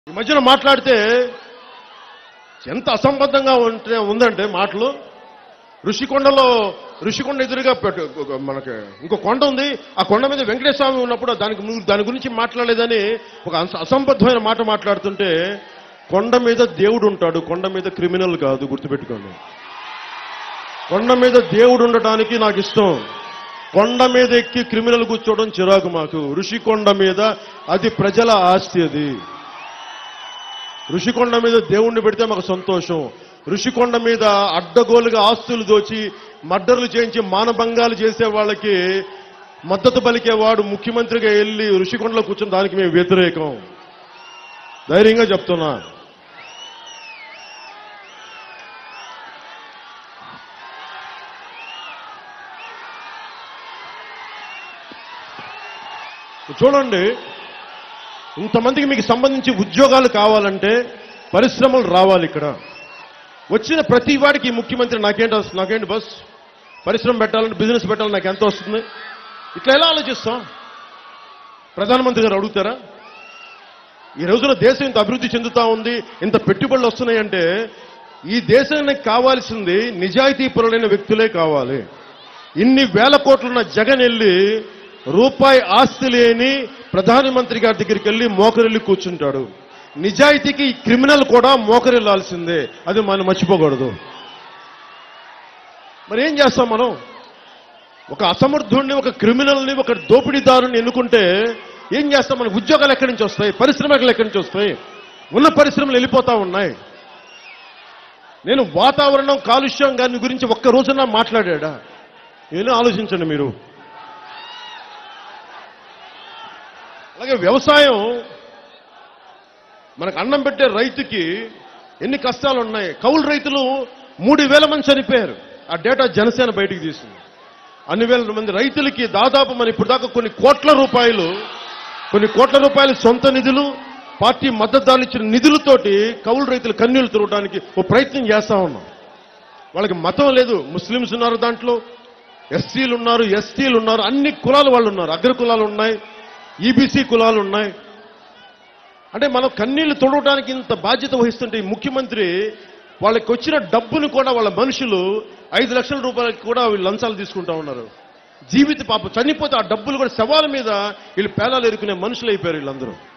ఈ మధ్యన మాట్లాడితే ఎంత అసంబద్ధంగా ఉంటే ఉందంటే మాటలు ఋషికొండలో ఋషికొండ ఎదురుగా పెట్టు మనకి ఇంకో కొండ ఉంది ఆ కొండ మీద వెంకటేశ్వర స్వామి ఉన్నప్పుడు దానికి నువ్వు దాని గురించి మాట్లాడలేదని ఒక అస- అసంబద్ధమైన మాట మాట్లాడుతుంటే కొండ మీద దేవుడు ఉంటాడు కొండ మీద క్రిమినల్ కాదు గుర్తుపెట్టుకోండి కొండ మీద దేవుడు ఉండటానికి నాకు ఇష్టం కొండ మీద ఎక్కి క్రిమినల్ కూర్చోవడం చిరాకు మాకు ఋషికొండ మీద అది ప్రజల ఆస్తి అది ఋషికొండ మీద దేవుణ్ణి పెడితే మాకు సంతోషం ఋషికొండ మీద అడ్డగోలుగా ఆస్తులు దోచి మర్డర్లు చేయించి మానభంగాలు చేసే వాళ్ళకి మద్దతు పలికేవాడు ముఖ్యమంత్రిగా వెళ్ళి ఋషికొండలో కూర్చుని దానికి మేము వ్యతిరేకం ధైర్యంగా చెప్తున్నా చూడండి ఇంతమందికి మీకు సంబంధించి ఉద్యోగాలు కావాలంటే పరిశ్రమలు రావాలి ఇక్కడ వచ్చిన ప్రతి వాడికి ఈ ముఖ్యమంత్రి నాకేంటి వస్తుంది నాకేంటి బస్ పరిశ్రమ పెట్టాలంటే బిజినెస్ పెట్టాలని నాకు ఎంత వస్తుంది ఇట్లా ఎలా ఆలోచిస్తాం ప్రధానమంత్రి గారు అడుగుతారా ఈ రోజున దేశం ఇంత అభివృద్ధి చెందుతా ఉంది ఇంత పెట్టుబడులు వస్తున్నాయంటే ఈ దేశానికి కావాల్సింది నిజాయితీ పరులైన వ్యక్తులే కావాలి ఇన్ని వేల కోట్లున్న జగన్ వెళ్ళి రూపాయి ఆస్తి లేని ప్రధానమంత్రి గారి దగ్గరికి వెళ్ళి మోకరిల్లి కూర్చుంటాడు నిజాయితీకి ఈ క్రిమినల్ కూడా మోకరిల్లాల్సిందే అది మనం మర్చిపోకూడదు మరి ఏం చేస్తాం మనం ఒక అసమర్థుడిని ఒక క్రిమినల్ని ఒక దోపిడీదారుని ఎన్నుకుంటే ఏం చేస్తాం మనకు ఉద్యోగాలు ఎక్కడి నుంచి వస్తాయి పరిశ్రమలు ఎక్కడి నుంచి వస్తాయి ఉన్న పరిశ్రమలు వెళ్ళిపోతా ఉన్నాయి నేను వాతావరణం కాలుష్యం దాని గురించి ఒక్క రోజున మాట్లాడా నేను ఆలోచించండి మీరు అలాగే వ్యవసాయం మనకు అన్నం పెట్టే రైతుకి ఎన్ని కష్టాలు ఉన్నాయి కౌలు రైతులు మూడు వేల మంది చనిపోయారు ఆ డేటా జనసేన బయటికి తీసింది అన్ని వేల మంది రైతులకి దాదాపు మన ఇప్పుడు దాకా కొన్ని కోట్ల రూపాయలు కొన్ని కోట్ల రూపాయల సొంత నిధులు పార్టీ మద్దతుదారులు ఇచ్చిన నిధులతోటి కౌలు రైతులు కన్నీళ్లు తురవడానికి ఓ ప్రయత్నం చేస్తా ఉన్నాం వాళ్ళకి మతం లేదు ముస్లిమ్స్ ఉన్నారు దాంట్లో ఎస్సీలు ఉన్నారు ఎస్టీలు ఉన్నారు అన్ని కులాలు వాళ్ళు ఉన్నారు అగ్ర కులాలు ఉన్నాయి ఈబీసీ కులాలు ఉన్నాయి అంటే మనం కన్నీళ్లు తొడవడానికి ఇంత బాధ్యత వహిస్తుంటే ఈ ముఖ్యమంత్రి వాళ్ళకి వచ్చిన డబ్బును కూడా వాళ్ళ మనుషులు ఐదు లక్షల రూపాయలకి కూడా వీళ్ళు లంచాలు తీసుకుంటా ఉన్నారు జీవిత పాప చనిపోతే ఆ డబ్బులు కూడా శవాల మీద వీళ్ళు పేలాలు ఎరుకునే మనుషులు అయిపోయారు వీళ్ళందరూ